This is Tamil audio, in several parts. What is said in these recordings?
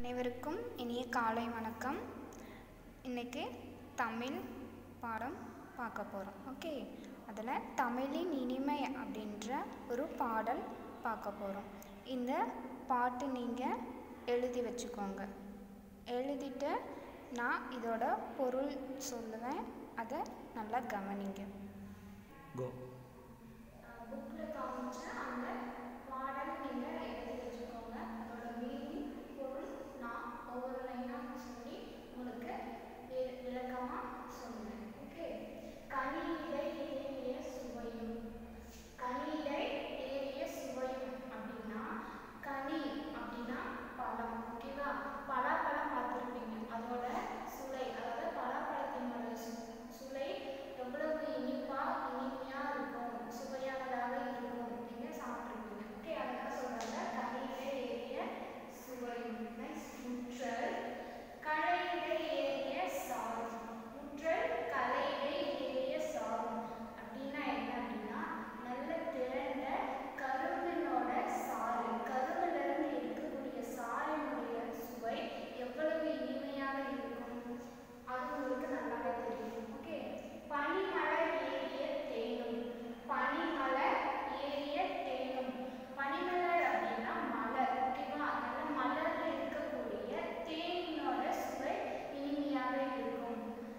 அனைவருக்கும் இனிய காலை வணக்கம் இன்றைக்கி தமிழ் பாடம் பார்க்க போகிறோம் ஓகே அதில் தமிழின் இனிமை அப்படின்ற ஒரு பாடல் பார்க்க போகிறோம் இந்த பாட்டு நீங்கள் எழுதி வச்சுக்கோங்க எழுதிட்டு நான் இதோட பொருள் சொல்லுவேன் அதை நல்லா கவனிங்க கோ புக்கில் காமிச்ச அந்த பாடல் நீங்கள் எழுதி வச்சுக்கோங்க அதோட மீனிங் பொருள் நான் ஒவ்வொரு லைனாக சொல்லி உங்களுக்கு வி- விளக்கமா சொல்லுவேன் ஓகே கனியிடை ஏறிய சுவையும் கனியிடை ஏறிய சுவையும் அப்படின்னா கனி அப்படின்னா பழம் ஓகேவா பலாப்பழம் பார்த்துருப்பீங்க அதோட சுளை அதாவது பலாப்பழத்தினோட சு- சுளை எவ்வளவு இனிப்பா இனிமையா இருக்கும் சுவையானதாக இருக்கும் நீங்க சாப்பிட்ருப்பீங்க ஓகே அதான் சொல்றாங்க கனியிலே ஏறிய சுவையும் நெக்ஸ்ட் முற்றல் களையிலே ஏறிய சாரும் முற்றல் களையிலே ஏறிய சாரும் அப்படின்னா என்ன அப்படின்னா நல்ல திரண்ட கரும்பினோட சாறு கரும்புல இருந்து எடுக்கக்கூடிய சாறினுடைய சுவை எவ்வளவு இனிமையாக இருக்கும் அது உங்களுக்கு நல்லாவே தெரியும் ஓகே பனிமலர் ஏறிய தேனும் பனிமலர் ஏறிய தேனும் பனிமலர் அப்படின்னா மலர் ஓகேவா நல்ல மலர்ல இருக்கக்கூடிய தேனினோட சுவை இனிமையாக இருக்கும்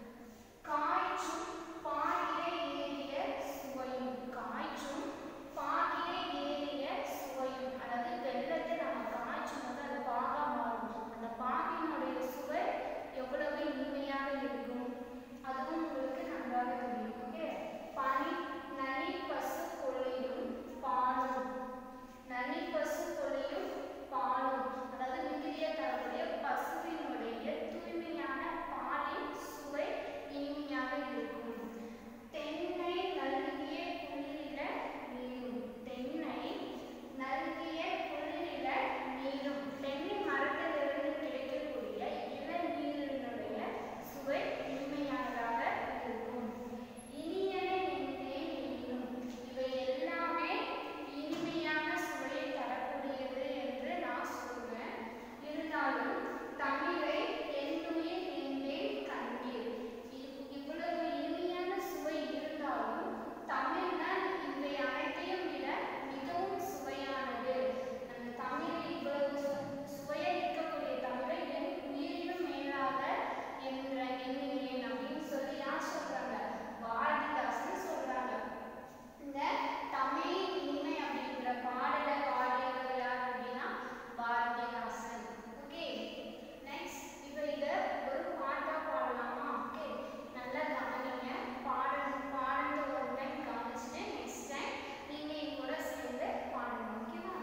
காய்ச்சும் பாகிலே ஏறிய சுவையும் காய்ச்சும் பாகிலே ஏறிய சுவையும் அதாவது வெள்ளத்தை நம்ம காய்ச்சும் போது அது பாகா மாறும் அந்த பாகினுடைய சுவை எவ்வளவு இனிமையாக இருக்கும் அதுவும் உங்களுக்கு நன்றாக தெரியும் ஓகே பனி நனி பசு கொள்ளையும் பாலும் நனி பசு கொள்ளையும் பாலும் அதாவது மிகுதிய தரக்கூடிய பசுவினுடைய தூய்மையான பாலின் சுவை இனிமையாக இருக்கும் தென்னை நல்கிய குளிரில நீரும் தென்னை நல்கிய குளிரில நீரும் தென்னை மரத்திலிருந்து கிடைக்கக்கூடிய இளநீரினுடைய சுவை இனிமையானதாக இருக்கும் இனியன என்பே நீரும் இவை எல்லாமே இனிமையான சுவையை தரக்கூடியது என்று நான் சொல்வேன் இருந்தாலும் தமிழை என்னுயிர் என்பேன் கண்டீர் இவ்- இவ்வளவு இனிமையான சுவை இருந்தாலும் தமிழ்தான் இவை அனைத்தையும் விட மிகவும் சுவையானது அந்த தமிழ் இவ்வளவு சு- சுவையா இருக்கக்கூடிய தமிழை என் உயிரினும் மேலாக என்ற எண்ணுகிறேன் அப்படின்னு சொல்லி யார் சொல்றாங்க பாரதிதாசன் சொல்றாங்க இந்த தமிழின் இனிமை அப்படின்ற பாடலை பாடியவர் யார் அப்படின்னா பாரதிதாசன் ஓகே நெக்ஸ்ட் இப்போ இதை ஒரு பாட்டா பாடலாமா ஓகே நல்லா கவனிங்க பாடல் பாடுறது ஒரு டைம் கவனிச்சுட்டு நெக்ஸ்ட் டைம் நீங்க என் கூட சேர்ந்து பாடணும் ஓகேவா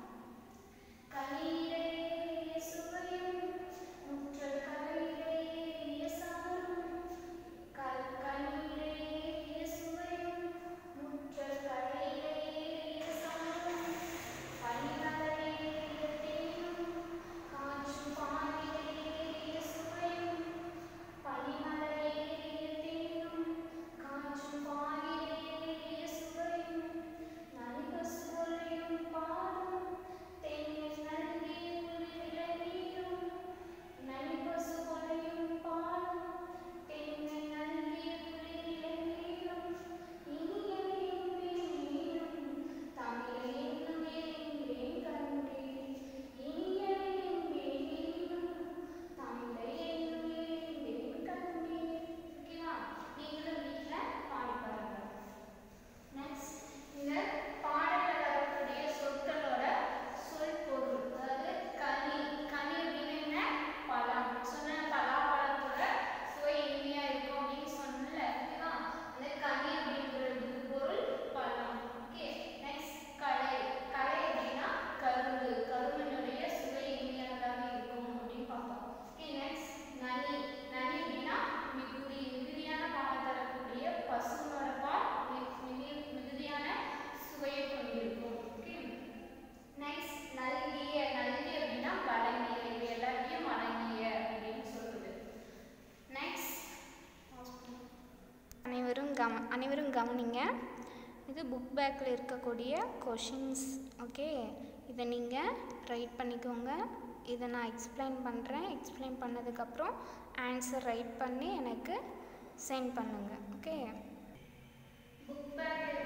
கனியிலே சுவையும் முற்றல் கலையிலே சாரும் கல் கனியிலே சுவையும் முற்றல் கலையிலே சாரும் பனிமலரே தேனும் காற்று பாலிலே சுவையும் பனிமலரே தேனும் காற்று பாலிலே சுவையும் நலிபசுவையும் பாலும் தென்னை நல்கிய குளிரில நீரும் நலிபசுவையும் பாலும் தென்னை நல்கிய குளிரில நீரும் இனிய நீரும் தமிழை என்னுமே எங்கேன் கண்டேன் இனிய நீரும் தமிழை என்னுமே எங்கேன் கண்டேன் ஓகேவா நீங்களும் வீட்டில் பாடி பாருங்க நெக்ஸ்ட் இந்த பாடல்ல வரக்கூடிய சொற்களோட சொல் பொருள் அதாவது கனி கனி அப்படின்னு என்ன பழம் சொன்ன பலாப்பழத்தோட சுவை இனிமையா இருக்கும் அப்படின்னு சொன்னல ஓகேவா அந்த கனி அப்படிங்கிறதுக்கு பொருள் பழம் ஓகே நெக்ஸ்ட் களை களை அப்படின்னா கரும்பு கரும்பினுடைய சுவை இனிமையானதாக இருக்கும் அப்படின்னு பார்த்தோம் ஓகே நெக்ஸ்ட் நனி நனி அப்படின்னா மிகுதி மிகுதியான பால் தரக்கூடிய பசுனோட பால் மி- மிகு- மிகுதியான சுவையை கொண்டிருக்கும் ஓகே நெக்ஸ்ட் நல்கிய நல்கிய அப்படின்னா வழங்கிய இது எல்லாத்தையும் வழங்கிய அப்படின்னு சொல்லுது நெக்ஸ்ட் அனைவரும் கவ அனைவரும் கவனிங்க இது புக் பேக்கில் இருக்கக்கூடிய கொஷின்ஸ் ஓகே இதை நீங்கள் ரைட் பண்ணிக்கோங்க இதை நான் எக்ஸ்பிளைன் பண்ணுறேன் எக்ஸ்பிளைன் பண்ணதுக்கப்புறம் ஆன்சர் ரைட் பண்ணி எனக்கு சென்ட் பண்ணுங்கள் ஓகே புக் பேக்